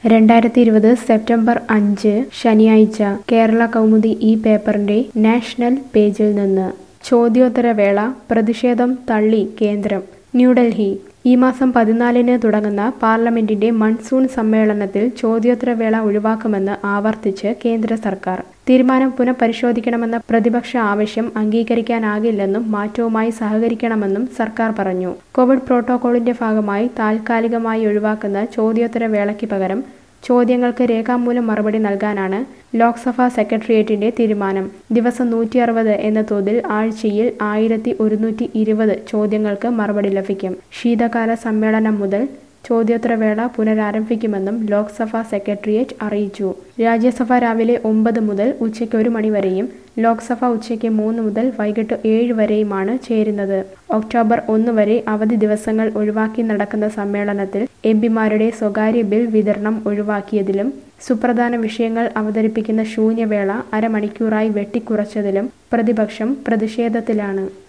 രണ്ടായിരത്തി ഇരുപത് സെപ്റ്റംബർ അഞ്ച് ശനിയാഴ്ച കേരള കൗമുദി ഈ പേപ്പറിന്റെ നാഷണൽ പേജിൽ നിന്ന് ചോദ്യോത്തരവേള പ്രതിഷേധം തള്ളി കേന്ദ്രം ന്യൂഡൽഹി ഈ മാസം പതിനാലിന് തുടങ്ങുന്ന പാർലമെന്റിന്റെ മൺസൂൺ സമ്മേളനത്തിൽ ചോദ്യോത്തരവേള ഒഴിവാക്കുമെന്ന് ആവർത്തിച്ച് കേന്ദ്ര സർക്കാർ തീരുമാനം പുനഃപരിശോധിക്കണമെന്ന പ്രതിപക്ഷ ആവശ്യം അംഗീകരിക്കാനാകില്ലെന്നും മാറ്റവുമായി സഹകരിക്കണമെന്നും സർക്കാർ പറഞ്ഞു കോവിഡ് പ്രോട്ടോകോളിന്റെ ഭാഗമായി താൽക്കാലികമായി ഒഴിവാക്കുന്ന ചോദ്യോത്തര വേളയ്ക്ക് പകരം ചോദ്യങ്ങൾക്ക് രേഖാമൂലം മറുപടി നൽകാനാണ് ലോക്സഭാ സെക്രട്ടേറിയറ്റിന്റെ തീരുമാനം ദിവസം നൂറ്റി അറുപത് എന്ന തോതിൽ ആഴ്ചയിൽ ആയിരത്തി ഒരുന്നൂറ്റി ഇരുപത് ചോദ്യങ്ങൾക്ക് മറുപടി ലഭിക്കും ശീതകാല സമ്മേളനം മുതൽ ചോദ്യോത്തരവേള പുനരാരംഭിക്കുമെന്നും ലോക്സഭാ സെക്രട്ടേറിയറ്റ് അറിയിച്ചു രാജ്യസഭ രാവിലെ ഒമ്പത് മുതൽ ഉച്ചയ്ക്ക് ഒരു മണി വരെയും ലോക്സഭ ഉച്ചയ്ക്ക് മൂന്ന് മുതൽ വൈകിട്ട് ഏഴ് വരെയുമാണ് ചേരുന്നത് ഒക്ടോബർ ഒന്ന് വരെ അവധി ദിവസങ്ങൾ ഒഴിവാക്കി നടക്കുന്ന സമ്മേളനത്തിൽ എം പിമാരുടെ സ്വകാര്യ ബിൽ വിതരണം ഒഴിവാക്കിയതിലും സുപ്രധാന വിഷയങ്ങൾ അവതരിപ്പിക്കുന്ന ശൂന്യവേള അരമണിക്കൂറായി വെട്ടിക്കുറച്ചതിലും പ്രതിപക്ഷം പ്രതിഷേധത്തിലാണ്